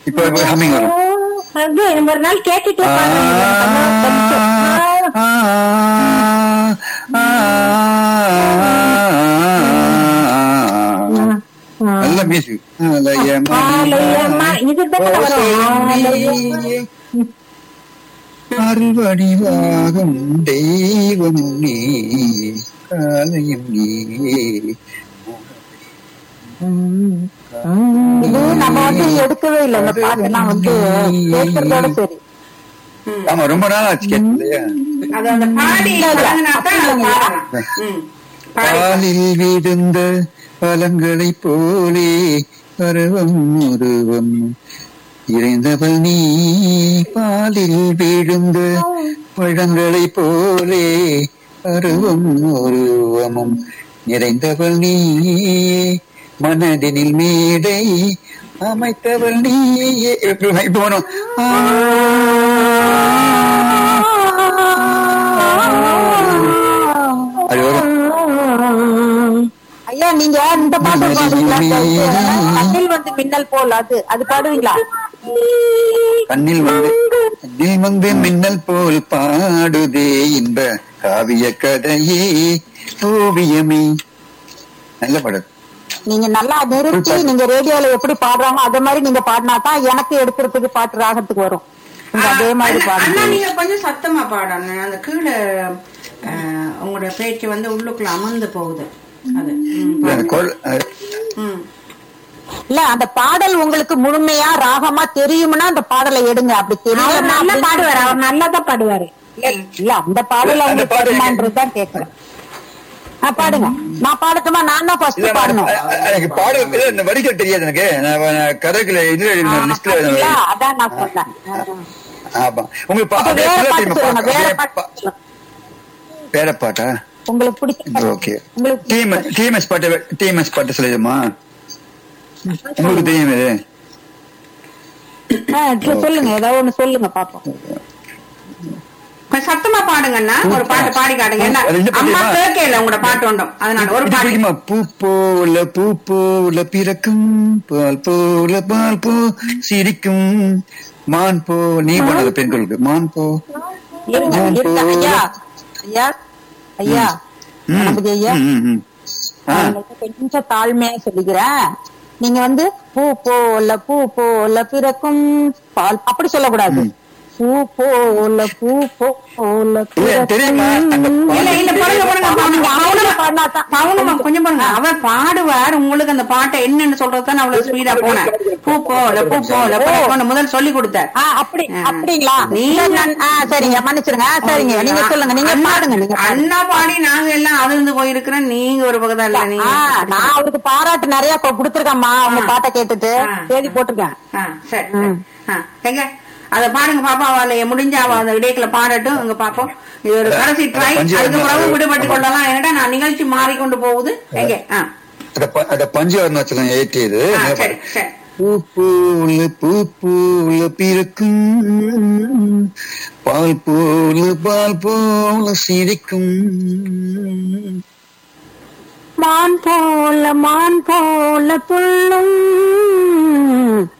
இப்ப ஹம்மிங் வரும் அது ஒரு நாள் கேட்டுட்டே ஆ, பாடுறேன் ஆ, ஆ, நல்ல மியூசிக் ஆலயமா, இதுதான் வரும். ஆலயமா. அருள்வடிவாகும் தெய்வம் நீ காலையும் நீ இது நம்ம வந்து எடுக்கவே இல்லை இந்த பாட்டெல்லாம் வந்து கேட்கறதோட சரி ஆமா ரொம்ப நாள் ஆச்சு கேட்கலையா அது அந்த பாடி பழகுனாதான் அது பாடலாம் ம். பாடி பாலில் விழுந்த பழங்களைப் போலே பருவம் உருவம் இறைந்தவள் நீ பாலில் விழுந்த பழங்களைப் போலே பருவம் உருவமும் நிறைந்தவள் நீ மனதினில் மேடை அமைத்தவள் நீ இப்ப இப்ப வரும் ஆ. அது வரும் ஐயா நீங்க இந்த பாட்டு பாடுவீங்களா கண்ணில் வந்து மின்னல் போல் அது அது பாடுவீங்களா கண்ணில் வந்து கண்ணில் வந்து மின்னல் போல் பாடுதே இன்ப காவிய கதையே ஓவியமே நல்ல படம் நீங்க நல்லா நிறுத்தி நீங்க ரேடியோல எப்படி பாடுறாங்க அதே மாதிரி நீங்க பாடினா தான் எனக்கு எடுக்கிறதுக்கு பாட்டு ராகத்துக்கு வரும் நீங்க அதே மாதிரி அண்ணா, அண்ணா பாடுங்க நீங்க கொஞ்சம் சத்தமா பாடணும் அந்த கீழே அஹ், உங்களோட பேச்சு வந்து உள்ளுக்குள்ள அமர்ந்து போகுது அது ம், அந்த பாருங்க. குரல், அஹ், ம். இல்ல அந்த பாடல் உங்களுக்கு முழுமையா ராகமா தெரியும்னா அந்த பாடலை எடுங்க அப்படி தெரியல நல்லா பாடுவாரு அவர் நல்லா தான் பாடுவாரு இல்ல அந்த பாடல் அந்த உங்களுக்கு பாடல் தெரியுமான்றதுதான் கேக்குறேன் ஆ, பாடுங்க நான் பாடட்டுமா நான் தான் இல்ல, ஃபர்ஸ்ட் நான், பாடணும் அஹ், அஹ், எனக்கு பாடல் இல்ல, இந்த வரிகள் தெரியாது எனக்கு நான் நான் கதைக்குள்ள இதுல லிஸ்ட்ல பாத்தீங்களா? அதான் நான் சொன்னேன் ஆமா உங்களுக்கு பா- அப்ப அதே வேற full ஆ பாட்டு தெரியுமா? சொல்லுங்க வேற அப்படியே பாட்டு பா- சொல்லுங்க. வேற பாட்டா உங்களுக்கு பிடிச்ச ஓகே உங்களுக்கு டீம் டிஎம்எஸ் பாட்டு டிஎம்எஸ் பாட்டு சொல்லிடுமா உங்களுக்கு தெரியும் இது ஆ, சரி, சொல்லுங்க ஏதாவது ஒண்ணு சொல்லுங்க பாப்போம் கொஞ்சம் சத்தமா பாடுங்கண்ணா ஒரு பாட்டு பாடி காட்டுங்க என்ன அது என்ன அம்மா தெரியுமா? கேட்கல உங்களோட பாட்டு உண்டும் அதனால ஒரு இது பாட்டு பிடிக்குமா பூ போல பூ போல பிறக்கும் பால் போல பால் போ சிரிக்கும் மான் போ நீ பண்ணாத பெண்களுக்கு மான் போ இருங்க ம், இருங்க போ. ஐயா ஐயா ஐயா ம், கணபதி ஐயா ம், ம், ம். ஆ, நான் உங்களுக்கு கொஞ்சம் தாழ்மையா சொல்லிக்கிறேன் நீங்க வந்து பூ போல பூ போல பிறக்கும் பால் அப்படி சொல்லக்கூடாது பூ போல பூ போல இல்ல, தெரியுமா? அந்த பிறக்கும் இல்ல இல்ல பாருங்க பாருங்க நீங்க பாருங்க அமைதியா பாடினாதான். பவுனமா கொஞ்சம் பாருங்க அவர் பாடுவார் உங்களுக்கு அந்த பாட்டை என்னன்னு சொல்றது தான் அவ்வளவு ஸ்பீடா போனேன் பூ போல பூ போல பறக்கணும்னு முதல் சொல்லி கொடுத்தார் ஆ, அப்படி அப்படிங்களா நீங்க- சரி, நான்- ஆ, சரிங்க மன்னிச்சிருங்க ஆ, சரிங்க நீங்க சொல்லுங்க நீங்க அண்ணா- பாடுங்க நீங்க பாடுங்க. அண்ணா பாடி நாங்க எல்லாம் அதிர்ந்து போயிருக்கிறோம் நீங்க ஒரு பக்கத்தா இல்ல ஆ, நீங்க நான் அவருக்கு பாராட்டு நிறைய கொ- கொடுத்திருக்கேன்மா அவங்க பாட்டை கேட்டுட்டு ஆ. தேதி போட்டிருக்கேன் ஆ, சரி சரி. ஆ, எங்க அத பாருங்க பாப்பா அவள முடிஞ்ச அவ அந்த இடைக்குள்ள பாடட்டும் அங்க பாப்போம் இது ஒரு கடைசி ட்ரை பஞ்சு அதுக்கு பிறகு வரணும். விடுபட்டு கொள்ளலாம் என்னடா நான் நிகழ்ச்சி மாறிக்கொண்டு போகுது எங்க ஆ, அத ப- அத பஞ்சு அருணாச்சலம் ஏற்றி இது ஆ, சரி சரி பூ போல பூ போல பிறக்கும் பால் போல பால் போல சிரிக்கும் மான் போல மான் போல துள்ளும்